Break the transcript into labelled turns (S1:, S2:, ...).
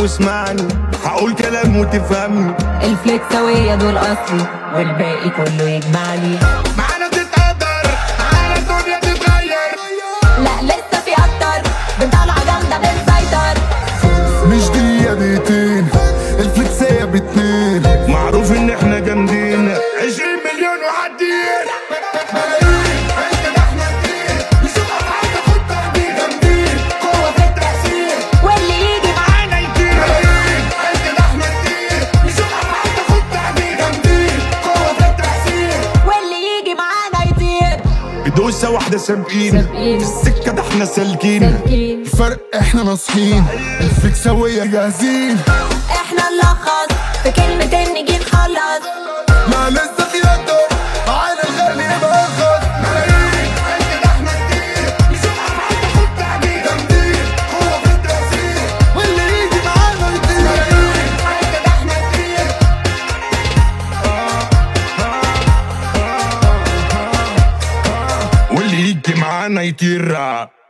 S1: واسمعني هقول كلام وتفهمني
S2: الفليكساوية دول أصلي والباقي كله يجمعني
S1: معانا تتقدر معانا الدنيا تتغير
S2: لا لسه في أكتر بنطلع جامدة بنسيطر
S3: مش دقيقة دقيقتين الفلكسية باتنين
S1: معروف ان احنا جامدين 20 مليون وعدين ملايين عندنا احنا كتير نشوف افعال تاخد تقدير جامدين قوة في التأثير
S2: واللي يجي
S1: معانا يطير ملايين عندنا احنا كتير نشوف افعال تاخد تقدير جامدين قوة في التأثير
S2: واللي يجي معانا يطير
S1: بدوسة واحدة سابقين
S2: سابقين.
S1: في السكة ده احنا سالكين
S2: سالكين
S3: الفرق احنا ناصحين الفلكساوية جاهزين
S2: احنا نلخص في كلمتين نيجي نخلص
S3: ما لسه في أكتر عين الغالي برخص
S1: ملايين عندنا احنا كتير نشوف افعال تاخد تقدير جامدين قوة في التأثير
S3: واللي يجي معانا يطير
S1: ملايين عندنا احنا كتير واللي يجي معانا يطير